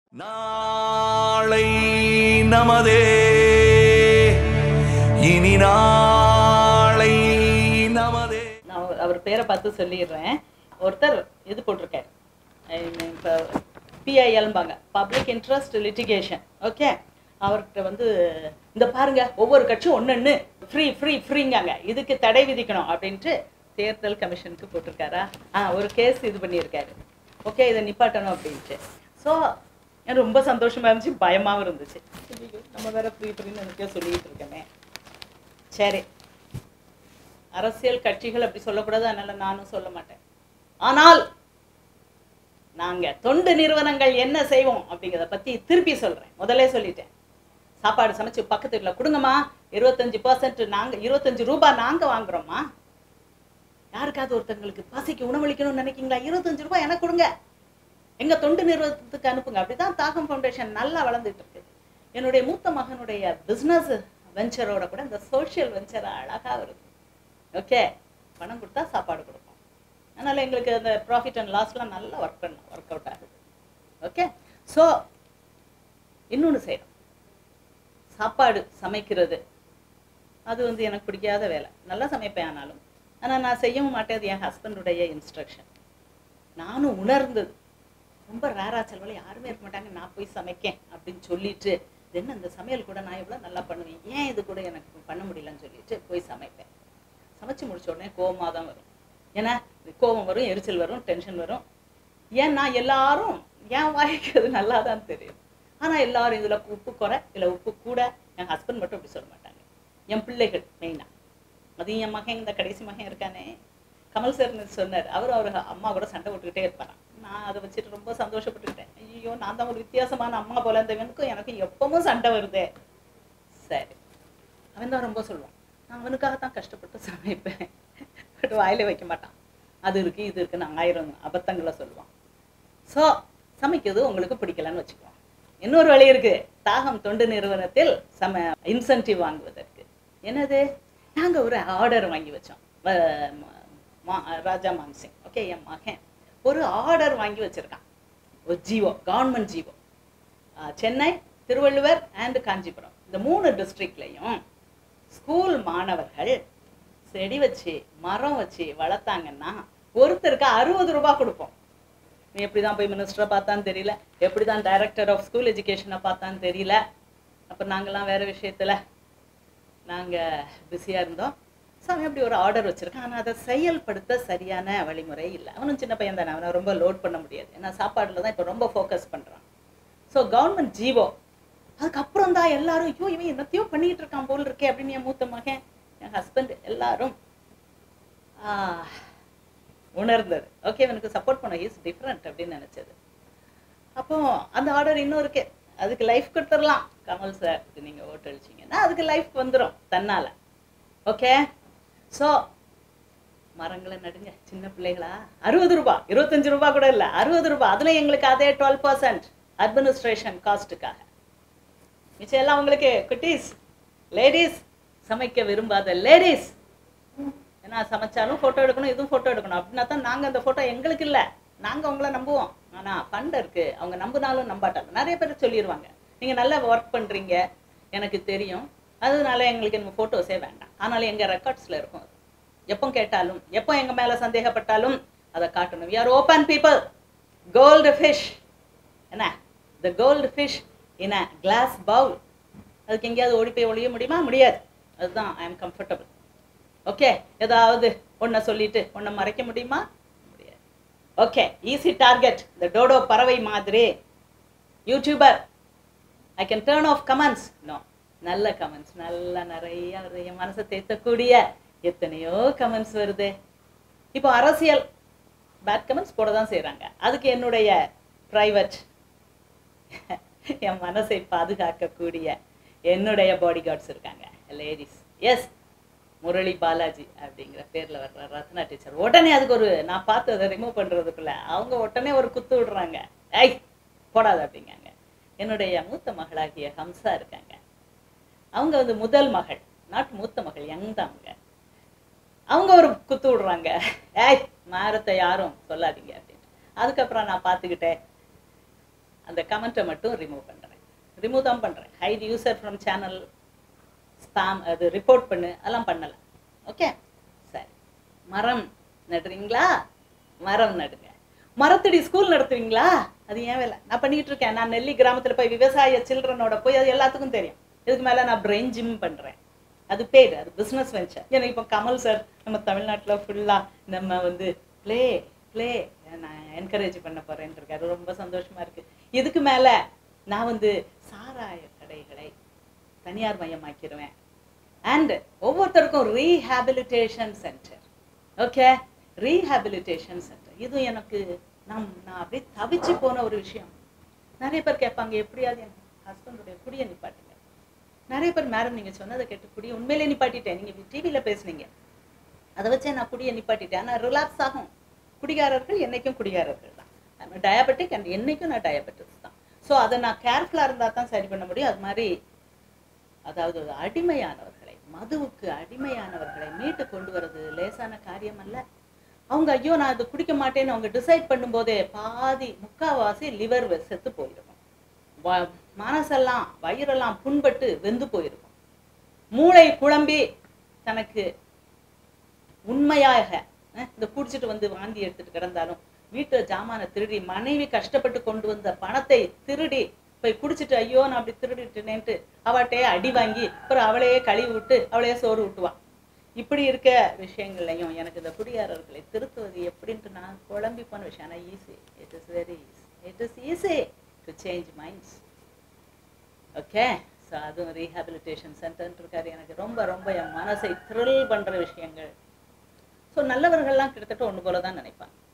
நாளை நமதே இனி நாளை நமதே நான் அவர்- அவர் பேரை பார்த்து சொல்லிடுறேன் ஒருத்தர் இது போட்டிருக்காரு இப்போ பிஐஎல்பாங்க பப்ளிக் இன்ட்ரெஸ்ட் லிட்டிகேஷன் ஓகே அவர்கிட்ட வந்து இந்த பாருங்க ஒவ்வொரு கட்சியும் ஒன்று ஃப்ரீ ஃப்ரீ ஃப்ரீங்காங்க இதுக்கு தடை விதிக்கணும் அப்படின்ட்டு தேர்தல் கமிஷனுக்கு போட்டிருக்காரா ஆ ஒரு கேஸ் இது பண்ணியிருக்காரு ஓகே இதை நிப்பாட்டணும் அப்படின்ட்டு ஸோ எனக்கு ரொம்ப சந்தோஷமா இருந்துச்சு பயமாகவும் இருந்துச்சு ஐயையோ, நம்ம வேற ஃப்ரீ ஃப்ரீன்னு எனக்கே சொல்லிட்டு இருக்கேனே சரி அரசியல் கட்சிகள் அப்படி சொல்லக்கூடாது அதனால நானும் சொல்ல மாட்டேன் ஆனால் நாங்க தொண்டு நிறுவனங்கள் என்ன செய்வோம் அப்படிங்கிறத பத்தி திருப்பி சொல்றேன் முதல்ல சொல்லிட்டேன் சாப்பாடு சமைச்சு பக்கத்து வீட்டில் கொடுங்கம்மா இருபத்தஞ்சு பர்சன்ட் நாங்க இருபத்தஞ்சு ரூபாய் நாங்க வாங்குறோம்மா யாருக்காவது ஒருத்தங்களுக்கு பசிக்கு உணவளிக்கணும்னு நினைக்கிறீங்களா இருபத்தஞ்சு ரூபாய் எனக்கு கொடுங்க எங்க தொண்டு நிறுவனத்துக்கு அனுப்புங்க அப்படிதான் தாகம் ஃபவுண்டேஷன் நல்லா வளர்ந்துட்டு இருக்கு என்னுடைய மூத்த மகனுடைய பிசினஸ் வெஞ்சரோட கூட இந்த சோஷியல் வெஞ்சர் அழகா வருது ஓகே பணம் கொடுத்தா சாப்பாடு கொடுப்போம் அதனால எங்களுக்கு அந்த ப்ராஃபிட் அண்ட் லாஸ்லாம் நல்லா ஒர்க் பண்ண ஒர்க் அவுட் ஆகுது ஓகே ஸோ இன்னொன்று செய்யணும் சாப்பாடு சமைக்கிறது அது வந்து எனக்கு பிடிக்காத வேலை நல்லா சமைப்பேன் ஆனாலும் ஆனால் நான் செய்யவும் மாட்டேன் அது என் ஹஸ்பண்டுடைய இன்ஸ்ட்ரக்ஷன் நானும் உணர்ந்தது ரொம்ப ரேரா செலவில் யாருமே இருக்க மாட்டாங்க நான் போய் சமைக்கேன் அப்படின்னு சொல்லிட்டு இது என்ன இந்த சமையல் கூட நான் எவ்வளோ நல்லா பண்ணுவேன் ஏன் இது கூட எனக்கு பண்ண முடியலன்னு சொல்லிட்டு போய் சமைப்பேன் சமைச்சு முடிச்ச உடனே கோவமாக தான் வரும் ஏன்னா இது கோவம் வரும் எரிச்சல் வரும் டென்ஷன் வரும் ஏன்னா எல்லாரும் என் வாய்க்கு அது நல்லா தான் தெரியும் ஆனால் எல்லாரும் இதில் உப்பு குறை இதில் உப்பு கூட என் ஹஸ்பண்ட் மட்டும் அப்படி சொல்ல மாட்டாங்க என் பிள்ளைகள் மெயினாக அது என் மகன் இந்த கடைசி மகன் இருக்கானே கமல் சார் சொன்னார் அவர் அவர் அம்மா கூட சண்டை போட்டுக்கிட்டே இருப்பாராம் நான் அதை வச்சுட்டு ரொம்ப சந்தோஷப்பட்டுக்கிட்டேன் ஐயோ நான் தான் ஒரு வித்தியாசமான அம்மா போல இருந்தவனுக்கும் எனக்கும் எப்பவும் சண்டை வருதே சரி அவன் தான் ரொம்ப சொல்லுவான் நான் அவனுக்காக தான் கஷ்டப்பட்டு சமைப்பேன் பட் வாயில வைக்க மாட்டான் அது இருக்கு இது இருக்கு நான் ஆயிரம் அபத்தங்களை சொல்லுவான் ஸோ சமைக்கிறது உங்களுக்கு பிடிக்கலன்னு வச்சுக்குவோம் இன்னொரு வழி இருக்கு தாகம் தொண்டு நிறுவனத்தில் சம இன்சென்டிவ் வாங்குவதற்கு என்னது நாங்க ஒரு ஆர்டர் வாங்கி வச்சோம் வ- ம- மா- ராஜா மான்சிங் ஓகே என் மகன் ஒரு ஆர்டர் வாங்கி வச்சிருக்கான் ஒரு ஜீவோ கவர்மெண்ட் ஜீவோ ஆஹ் சென்னை திருவள்ளுவர் அண்ட் காஞ்சிபுரம் இந்த மூணு டிஸ்ட்ரிக்ட்லையும் ஸ்கூல் மாணவர்கள் செடி வச்சு மரம் வச்சு வளர்த்தாங்கன்னா ஒருத்தருக்கு அறுபது ரூபாய் கொடுப்போம் நீ எப்படி தான் போய் மினிஸ்டரை பார்த்தான்னு தெரியல எப்படி தான் டைரக்டர் ஆஃப் ஸ்கூல் எஜுகேஷனை பார்த்தான்னு தெரியல அப்போ நாங்கள்லாம் வேற விஷயத்துல நாங்கள் பிஸியாக இருந்தோம் சாமி அப்படி ஒரு ஆர்டர் வச்சிருக்கேன் ஆனால் அதை செயல்படுத்த சரியான வழிமுறை இல்லை அவனும் சின்ன பையன் தானே அவனை ரொம்ப லோட் பண்ண முடியாது ஏன்னா சாப்பாடில் தான் இப்போ ரொம்ப ஃபோக்கஸ் பண்ணுறான் ஸோ கவர்மெண்ட் ஜீவோ அதுக்கப்புறம் தான் எல்லாரும் ஐயோ இவன் என்னத்தையோ பண்ணிட்டு இருக்கான் போல் இருக்கே அப்படின்னு என் மூத்த மகன் என் ஹஸ்பண்ட் எல்லாரும் ஆஹ், உணர்ந்தது ஓகே இவனுக்கு சப்போர்ட் பண்ண இஸ் டிஃப்ரெண்ட் அப்படின்னு நினைச்சது அப்போ அந்த ஆர்டர் இன்னும் இருக்கு அதுக்கு லைஃப் கொடுத்துடலாம் கமல் சாருக்கு நீங்க ஓட்டு அழிச்சிங்கன்னா அதுக்கு லைஃப் வந்துடும் தன்னால ஓகே ஸோ மரங்களை நடுங்க சின்ன பிள்ளைகளா அறுபது ரூபாய் இருபத்தஞ்சு ரூபாய் கூட இல்லை அறுபது ரூபாய் அதுல எங்களுக்கு அதே டுவெல் பர்சன்ட் அட்மினிஸ்ட்ரேஷன் காஸ்ட்டுக்காக மிச்சம் எல்லாம் உங்களுக்கு குட்டீஸ் லேடிஸ் சமைக்க விரும்பாத லேடிஸ் ஏன்னா சமைச்சாலும் ஃபோட்டோ எடுக்கணும் இதுவும் ஃபோட்டோ எடுக்கணும் அப்படின்னா தான் நாங்கள் அந்த ஃபோட்டோ எங்களுக்கு இல்லை நாங்கள் உங்களை நம்புவோம் ஆனால் ஃபண்ட் இருக்கு அவங்க நம்பினாலும் நம்பாட்டாலும் நிறைய பேர் சொல்லிடுவாங்க நீங்கள் நல்லா ஒர்க் பண்ணுறீங்க எனக்கு தெரியும் அதனால எங்களுக்கு நம்ம ஃபோட்டோஸே வேண்டாம் ஆனாலும் எங்கள் ரெக்கார்ட்ஸில் இருக்கும் அது எப்போ கேட்டாலும் எப்போ எங்கள் மேலே சந்தேகப்பட்டாலும் அதை காட்டணும் we are open people gold fish என்ன the gold fish in a glass bowl அதுக்கு எங்கேயாவது ஓடி போய் ஒழிய முடியுமா முடியாது அதுதான் ஐ எம் கம்ஃபர்டபுள் ஓகே ஏதாவது ஒன்றை சொல்லிட்டு ஒன்றை மறைக்க முடியுமா முடியாது ஓகே ஈஸி டார்கெட் இந்த டோடோ பறவை மாதிரி YouTuber I can turn off comments no நல்ல கமெண்ட்ஸ் நல்ல நிறைய வருது என் மனசை தேத்தக்கூடிய எத்தனையோ கமெண்ட்ஸ் வருது இப்போ அரசியல் பேட் கமெண்ட்ஸ் போட தான் செய்கிறாங்க அதுக்கு என்னுடைய ப்ரைவேட் என் மனசை பாதுகாக்கக்கூடிய என்னுடைய பாடி கார்ட்ஸ் இருக்காங்க லேடிஸ் எஸ் முரளி பாலாஜி அப்படிங்கிற பேர்ல வர்ற ரத்னா டீச்சர் உடனே அதுக்கு ஒரு நான் பார்த்து அதை ரிமூவ் பண்றதுக்குள்ள அவங்க உடனே ஒரு குத்து விடுறாங்க ஐய் போடாத அப்படிங்காங்க என்னுடைய மூத்த மகளாகிய ஹம்சா இருக்காங்க அவங்க வந்து முதல் மகள் நாட் மூத்த மகள் யங் தான் அவங்க அவங்க ஒரு குத்து விடுறாங்க ஏய் மாரத்தை யாரும் சொல்லாதீங்க அப்படின்ட்டு அதுக்கப்புறம் நான் பார்த்துக்கிட்டேன் அந்த கமெண்ட்டை மட்டும் ரிமூவ் பண்ணுறேன் ரிமூவ் தான் பண்ணுறேன் hide user from channel spam அது ரிப்போர்ட் பண்ணு அதெல்லாம் பண்ணலை ஓகே சரி மரம் நடுறீங்களா மரம் நடுங்க மரத்தடி ஸ்கூல் நடத்துவீங்களா அது ஏன் வேலை நான் பண்ணிட்டு இருக்கேன் நான் நெல்லி கிராமத்துல போய் விவசாய சில்ட்ரனோட போய் அது எல்லாத்துக்கும் தெரியும் இதுக்கு மேல நான் பிரெயின் ஜிம் பண்றேன் அது பேர் அது பிஸ்னஸ் வெஞ்சர் எனக்கு இப்போ கமல் சார் நம்ம தமிழ்நாட்டுல ஃபுல்லா நம்ம வந்து ப்ளே ப்ளே நான் என்கரேஜ் பண்ண போறேன்னு இருக்காரு ரொம்ப சந்தோஷமா இருக்கு இதுக்கு மேல நான் வந்து சாராய கடைகளை தனியார் மயமாக்கிடுவேன் அண்ட் ஒவ்வொருத்தருக்கும் rehabilitation centre okay rehabilitation centre இது எனக்கு நம் நான் அப்படியே தவிச்சு போன ஒரு விஷயம் நிறைய பேர் கேட்பாங்க எப்படியாவது என் ஹஸ்பண்டுடைய குடியை நிப்பாட்டுங்க நிறைய பேர் மேடம் நீங்க சொன்னதை கேட்டு குடியை உண்மையிலே நிப்பாட்டிட்டேன் நீங்க டிவியில பேசுனீங்க அதை வச்சே நான் குடியை நிப்பாட்டிட்டேன் ஆனால் ரிலாக்ஸ் ஆகும் குடிகாரர்கள் என்னைக்கும் குடிகாரர்கள் தான் டயபெட்டிக் அண்ட் என்னைக்கும் நான் டயபெட்டிக்ஸ் தான் ஸோ அதை நான் கேர்ஃபுல்லாக இருந்தால் தான் சரி பண்ண முடியும் அது மாதிரி அதாவது ஒரு அடிமையானவர்களை மதுவுக்கு அடிமையானவர்களை மீட்டு கொண்டு வர்றது லேசான காரியம் அல்ல அவங்க ஐயோ நான் இது குடிக்க மாட்டேன்னு அவங்க டிசைட் பண்ணும்போதே பாதி முக்காவாசி லிவர் செத்து போயிருக்கும் வ- மனசெல்லாம் வயிறெல்லாம் புண்பட்டு வெந்து போயிருக்கும் மூளை குழம்பி தனக்கு உண்மையாக அஹ், இந்த குடிச்சிட்டு வந்து வாந்தி எடுத்துட்டு கிடந்தாலும் வீட்டு ஜாமான திருடி மனைவி கஷ்டப்பட்டு கொண்டு வந்த பணத்தை திருடி போய் குடிச்சிட்டு ஐயோ நான் அப்படி திருடிட்டேனேன்ட்டு அவட்டையே அடி வாங்கி அப்புறம் அவளையே கழுவி விட்டு அவளையே சோறு விட்டுவா இப்படி இருக்க விஷயங்கள்லையும் எனக்கு இந்த குடியாரர்களை திருத்துவது எப்படின்ட்டு நான் குழம்பி போன விஷயம் ஆனால் easy it is very easy it is easy to change minds okay so அதுவும் ரீஹாபிலிட்டேஷன் சென்டர்னு இருக்காரு எனக்கு ரொம்ப ரொம்ப என் மனசை த்ரில் பண்ற விஷயங்கள் ஸோ நல்லவர்கள்லாம் கிட்டத்தட்ட ஒன்று போல தான் நினைப்பாங்க